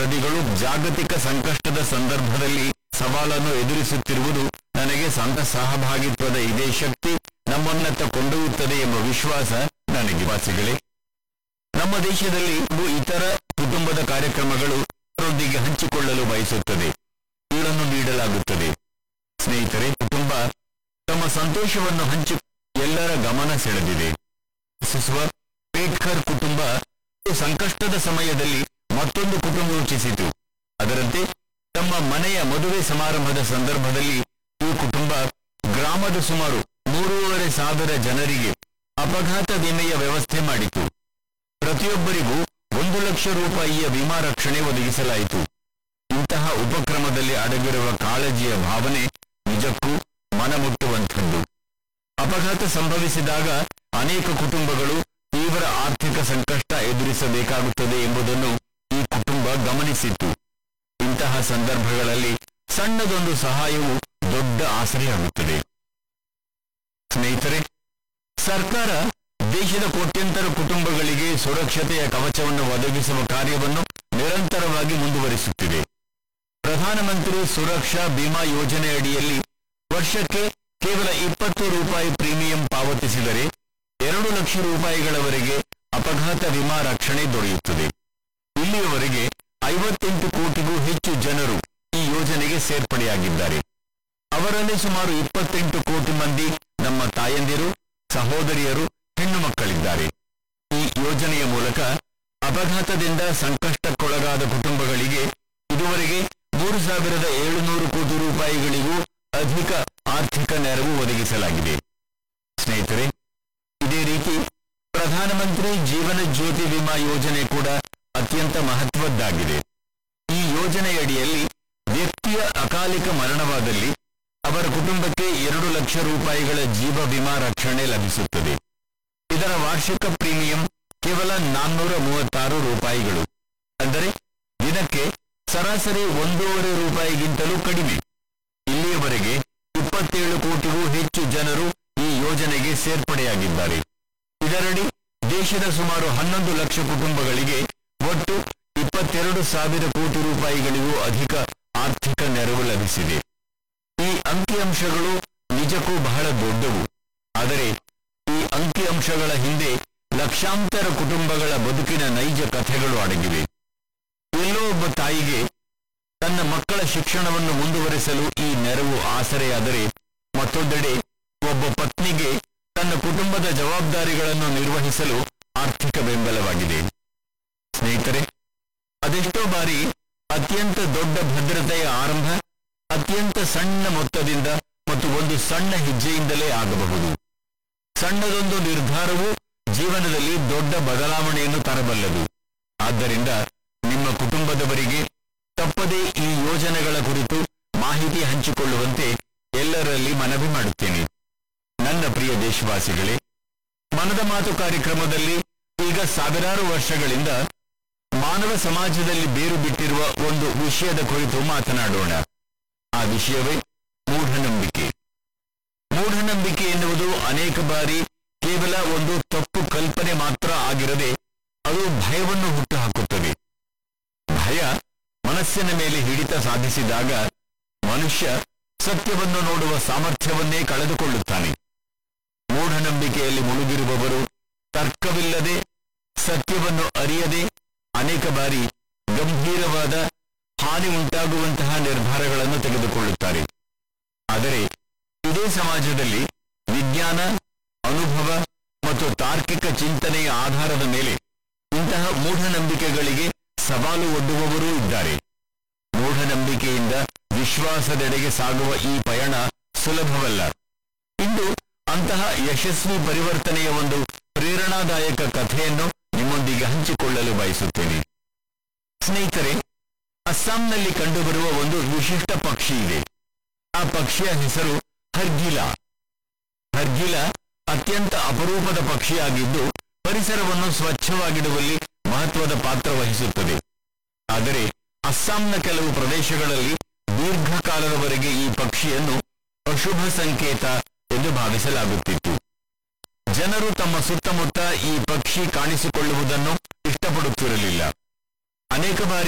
ವರದಿಗಳು ಜಾಗತಿಕ ಸಂಕಷ್ಟದ ಸಂದರ್ಭದಲ್ಲಿ ಸವಾಲನ್ನು ಎದುರಿಸುತ್ತಿರುವುದು ನನಗೆ ಸಂತ ಸಹಭಾಗಿತ್ವದ ಇದೇ ಶಕ್ತಿ ನಮ್ಮನ್ನತ್ತ ಕೊಂಡೊಯ್ಯುತ್ತದೆ ಎಂಬ ವಿಶ್ವಾಸ ನನಗೆ ವಾಸಿಗಳೇ ನಮ್ಮ ದೇಶದಲ್ಲಿ ಒಂದು ಇತರ ಕುಟುಂಬದ ಕಾರ್ಯಕ್ರಮಗಳು ಅವರೊಂದಿಗೆ ಹಂಚಿಕೊಳ್ಳಲು ಬಯಸುತ್ತದೆ ಇವುಗಳನ್ನು ನೀಡಲಾಗುತ್ತದೆ ಸ್ನೇಹಿತರೆ ಕುಟುಂಬ ತಮ್ಮ ಸಂತೋಷವನ್ನು ಹಂಚಿ ಎಲ್ಲರ ಗಮನ ಸೆಳೆದಿದೆ ಸುಸುವ ಪೇಟ್ಕರ್ ಕುಟುಂಬ ಸಂಕಷ್ಟದ ಸಮಯದಲ್ಲಿ ಮತ್ತೊಂದು ಕುಟುಂಬ ರಚಿಸಿತು ಅದರಂತೆ ತಮ್ಮ ಮನೆಯ ಮದುವೆ ಸಮಾರಂಭದ ಸಂದರ್ಭದಲ್ಲಿ ಈ ಕುಟುಂಬ ಗ್ರಾಮದ ಸುಮಾರು ಮೂರುವರೆ ಸಾವಿರ ಜನರಿಗೆ ಅಪಘಾತ ವಿಮೆಯ ವ್ಯವಸ್ಥೆ ಮಾಡಿತು ಪ್ರತಿಯೊಬ್ಬರಿಗೂ ಒಂದು ಲಕ್ಷ ರೂಪಾಯಿಯ ವಿಮಾ ರಕ್ಷಣೆ ಒದಗಿಸಲಾಯಿತು ಇಂತಹ ಉಪಕ್ರಮದಲ್ಲಿ ಅಡಗಿರುವ ಕಾಳಜಿಯ ಭಾವನೆ ನಿಜಕ್ಕೂ ಮನಮುಟ್ಟುವಂಥದ್ದು ಅಪಘಾತ ಸಂಭವಿಸಿದಾಗ ಅನೇಕ ಕುಟುಂಬಗಳು ತೀವ್ರ ಆರ್ಥಿಕ ಸಂಕಷ್ಟ ಎದುರಿಸಬೇಕಾಗುತ್ತದೆ ಎಂಬುದನ್ನು ಈ ಕುಟುಂಬ ಗಮನಿಸಿತ್ತು ಇಂತಹ ಸಂದರ್ಭಗಳಲ್ಲಿ ಸಣ್ಣದೊಂದು ಸಹಾಯವು ದೊಡ್ಡ ಆಸರೆಯಾಗುತ್ತದೆ ಸ್ನೇಹಿತರೆ ಸರ್ಕಾರ ದೇಶದ ಕೋಟ್ಯಂತರ ಕುಟುಂಬಗಳಿಗೆ ಸುರಕ್ಷತೆಯ ಕವಚವನ್ನು ಒದಗಿಸುವ ಕಾರ್ಯವನ್ನು ನಿರಂತರವಾಗಿ ಮುಂದುವರಿಸುತ್ತಿದೆ ಪ್ರಧಾನಮಂತ್ರಿ ಸುರಕ್ಷಾ ಬಿಮಾ ಯೋಜನೆ ಅಡಿಯಲ್ಲಿ ವರ್ಷಕ್ಕೆ ಕೇವಲ ಇಪ್ಪತ್ತು ರೂಪಾಯಿ ಪ್ರೀಮಿಯಂ ಪಾವತಿಸಿದರೆ ಎರಡು ಲಕ್ಷ ರೂಪಾಯಿಗಳವರೆಗೆ ಅಪಘಾತ ವಿಮಾ ರಕ್ಷಣೆ ದೊರೆಯುತ್ತದೆ ಇಲ್ಲಿಯವರೆಗೆ ಐವತ್ತೆಂಟು ಕೋಟಿಗೂ ಹೆಚ್ಚು ಜನರು ಈ ಯೋಜನೆಗೆ ಸೇರ್ಪಡೆಯಾಗಿದ್ದಾರೆ ಅವರಲ್ಲಿ ಸುಮಾರು ಇಪ್ಪತ್ತೆಂಟು ಕೋಟಿ ಮಂದಿ ನಮ್ಮ ತಾಯಂದಿರು ಸಹೋದರಿಯರು ಹೆಣ್ಣು ಮಕ್ಕಳಿದ್ದಾರೆ ಈ ಯೋಜನೆಯ ಮೂಲಕ ಅಪಘಾತದಿಂದ ಸಂಕಷ್ಟಕ್ಕೊಳಗಾದ ಕುಟುಂಬಗಳಿಗೆ ಇದುವರೆಗೆ ಮೂರು ಸಾವಿರದ ಏಳುನೂರು ಕೋಟಿ ರೂಪಾಯಿಗಳಿಗೂ ಅಧಿಕ ಆರ್ಥಿಕ ನೆರವು ಒದಗಿಸಲಾಗಿದೆ ಸ್ನೇಹಿತರೆ ಇದೇ ರೀತಿ ಪ್ರಧಾನಮಂತ್ರಿ ಜೀವನ ಜ್ಯೋತಿ ವಿಮಾ ಯೋಜನೆ ಕೂಡ ಅತ್ಯಂತ ಮಹತ್ವದ್ದಾಗಿದೆ ಈ ಯೋಜನೆಯಡಿಯಲ್ಲಿ ವ್ಯಕ್ತಿಯ ಅಕಾಲಿಕ ಮರಣವಾದಲ್ಲಿ ಅವರ ಕುಟುಂಬಕ್ಕೆ ಎರಡು ಲಕ್ಷ ರೂಪಾಯಿಗಳ ಜೀವ ವಿಮಾ ರಕ್ಷಣೆ ಲಭಿಸುತ್ತದೆ ಇದರ ವಾರ್ಷಿಕ ಪ್ರೀಮಿಯಂ ಕೇವಲ ನಾನ್ನೂರ ಮೂವತ್ತಾರು ರೂಪಾಯಿಗಳು ಅಂದರೆ ದಿನಕ್ಕೆ ಸರಾಸರಿ ಒಂದೂವರೆ ರೂಪಾಯಿಗಿಂತಲೂ ಕಡಿಮೆ ಇಲ್ಲಿಯವರೆಗೆ ಇಪ್ಪತ್ತೇಳು ಕೋಟಿಗೂ ಹೆಚ್ಚು ಜನರು ಈ ಯೋಜನೆಗೆ ಸೇರ್ಪಡೆಯಾಗಿದ್ದಾರೆ ಇದರಡಿ ದೇಶದ ಸುಮಾರು ಹನ್ನೊಂದು ಲಕ್ಷ ಕುಟುಂಬಗಳಿಗೆ ಒಟ್ಟು ಇಪ್ಪತ್ತೆರಡು ಸಾವಿರ ಕೋಟಿ ರೂಪಾಯಿಗಳಿಗೂ ಅಧಿಕ ಆರ್ಥಿಕ ನೆರವು ಲಭಿಸಿದೆ ಈ ಅಂಕಿಅಂಶಗಳು ನಿಜಕ್ಕೂ ಬಹಳ ದೊಡ್ಡವು ಆದರೆ ಈ ಅಂಕಿಅಂಶಗಳ ಹಿಂದೆ ಲಕ್ಷಾಂತರ ಕುಟುಂಬಗಳ ಬದುಕಿನ ನೈಜ ಕಥೆಗಳು ಅಡಗಿವೆ ಎಲ್ಲೋ ಒಬ್ಬ ತಾಯಿಗೆ ತನ್ನ ಮಕ್ಕಳ ಶಿಕ್ಷಣವನ್ನು ಮುಂದುವರಿಸಲು ಈ ನೆರವು ಆಸರೆಯಾದರೆ ಮತ್ತೊಂದೆಡೆ ಒಬ್ಬ ಪತ್ನಿಗೆ ತನ್ನ ಕುಟುಂಬದ ಜವಾಬ್ದಾರಿಗಳನ್ನು ನಿರ್ವಹಿಸಲು ಆರ್ಥಿಕ ಬೆಂಬಲವಾಗಿದೆ ಸ್ನೇಹಿತರೆ ಅದೆಷ್ಟೋ ಬಾರಿ ಅತ್ಯಂತ ದೊಡ್ಡ ಭದ್ರತೆಯ ಆರಂಭ ಅತ್ಯಂತ ಸಣ್ಣ ಮೊತ್ತದಿಂದ ಮತ್ತು ಒಂದು ಸಣ್ಣ ಹೆಜ್ಜೆಯಿಂದಲೇ ಆಗಬಹುದು ಸಣ್ಣದೊಂದು ನಿರ್ಧಾರವು ಜೀವನದಲ್ಲಿ ದೊಡ್ಡ ಬದಲಾವಣೆಯನ್ನು ತರಬಲ್ಲದು ಆದ್ದರಿಂದ ನಿಮ್ಮ ಕುಟುಂಬದವರಿಗೆ ತಪ್ಪದೇ ಈ ಯೋಜನೆಗಳ ಕುರಿತು ಮಾಹಿತಿ ಹಂಚಿಕೊಳ್ಳುವಂತೆ ಎಲ್ಲರಲ್ಲಿ ಮನವಿ ಮಾಡುತ್ತೇನೆ ನನ್ನ ಪ್ರಿಯ ದೇಶವಾಸಿಗಳೇ ಮನದ ಮಾತು ಕಾರ್ಯಕ್ರಮದಲ್ಲಿ ಈಗ ಸಾವಿರಾರು ವರ್ಷಗಳಿಂದ ಮಾನವ ಸಮಾಜದಲ್ಲಿ ಬೇರು ಬಿಟ್ಟಿರುವ ಒಂದು ವಿಷಯದ ಕುರಿತು ಮಾತನಾಡೋಣ ಆ ವಿಷಯವೇ ಮೂಢನಂಬಿಕೆ ಮೂಢನಂಬಿಕೆ ಎನ್ನುವುದು ಅನೇಕ ಬಾರಿ ಕೇವಲ ಒಂದು ತಪ್ಪು ಕಲ್ಪನೆ ಮಾತ್ರ ಆಗಿರದೆ ಅದು ಭಯವನ್ನು ಹುಟ್ಟುಹಾಕುತ್ತದೆ ಭಯ ಮನಸ್ಸಿನ ಮೇಲೆ ಹಿಡಿತ ಸಾಧಿಸಿದಾಗ ಮನುಷ್ಯ ಸತ್ಯವನ್ನು ನೋಡುವ ಸಾಮರ್ಥ್ಯವನ್ನೇ ಕಳೆದುಕೊಳ್ಳುತ್ತಾನೆ ಮೂಢನಂಬಿಕೆಯಲ್ಲಿ ಮುಳುಗಿರುವವರು ತರ್ಕವಿಲ್ಲದೆ ಸತ್ಯವನ್ನು ಅರಿಯದೆ ಅನೇಕ ಬಾರಿ ಗಂಭೀರವಾದ ಹಾನಿ ಉಂಟಾಗುವಂತಹ ನಿರ್ಧಾರಗಳನ್ನು ತೆಗೆದುಕೊಳ್ಳುತ್ತಾರೆ ಆದರೆ ಇದೇ ಸಮಾಜದಲ್ಲಿ ವಿಜ್ಞಾನ ಅನುಭವ ಮತ್ತು ತಾರ್ಕಿಕ ಚಿಂತನೆಯ ಆಧಾರದ ಮೇಲೆ ಇಂತಹ ಮೂಢನಂಬಿಕೆಗಳಿಗೆ ಸವಾಲು ಒಡ್ಡುವವರೂ ಇದ್ದಾರೆ ಮೂಢನಂಬಿಕೆಯಿಂದ ವಿಶ್ವಾಸದೆಡೆಗೆ ಸಾಗುವ ಈ ಪಯಣ ಸುಲಭವಲ್ಲ ಇಂದು ಅಂತಹ ಯಶಸ್ವಿ ಪರಿವರ್ತನೆಯ ಒಂದು ಪ್ರೇರಣಾದಾಯಕ ಕಥೆಯನ್ನು ನಿಮ್ಮೊಂದಿಗೆ ಹಂಚಿಕೊಳ್ಳಲು ಬಯಸುತ್ತೇನೆ ಸ್ನೇಹಿತರೆ ಅಸ್ಸಾಂನಲ್ಲಿ ಕಂಡುಬರುವ ಒಂದು ವಿಶಿಷ್ಟ ಪಕ್ಷಿ ಇದೆ ಆ ಪಕ್ಷಿಯ ಹೆಸರು ಹರ್ಗಿಲ ಹರ್ಗಿಲ ಅತ್ಯಂತ ಅಪರೂಪದ ಪಕ್ಷಿಯಾಗಿದ್ದು ಪರಿಸರವನ್ನು ಸ್ವಚ್ಛವಾಗಿಡುವಲ್ಲಿ ಮಹತ್ವದ ಪಾತ್ರ ವಹಿಸುತ್ತದೆ ಆದರೆ ಅಸ್ಸಾಂನ ಕೆಲವು ಪ್ರದೇಶಗಳಲ್ಲಿ ದೀರ್ಘಕಾಲದವರೆಗೆ ಈ ಪಕ್ಷಿಯನ್ನು ಅಶುಭ ಸಂಕೇತ ಎಂದು ಭಾವಿಸಲಾಗುತ್ತಿತ್ತು ಜನರು ತಮ್ಮ ಸುತ್ತಮುತ್ತ ಈ ಪಕ್ಷಿ ಕಾಣಿಸಿಕೊಳ್ಳುವುದನ್ನು ಇಷ್ಟಪಡುತ್ತಿರಲಿಲ್ಲ ಅನೇಕ ಬಾರಿ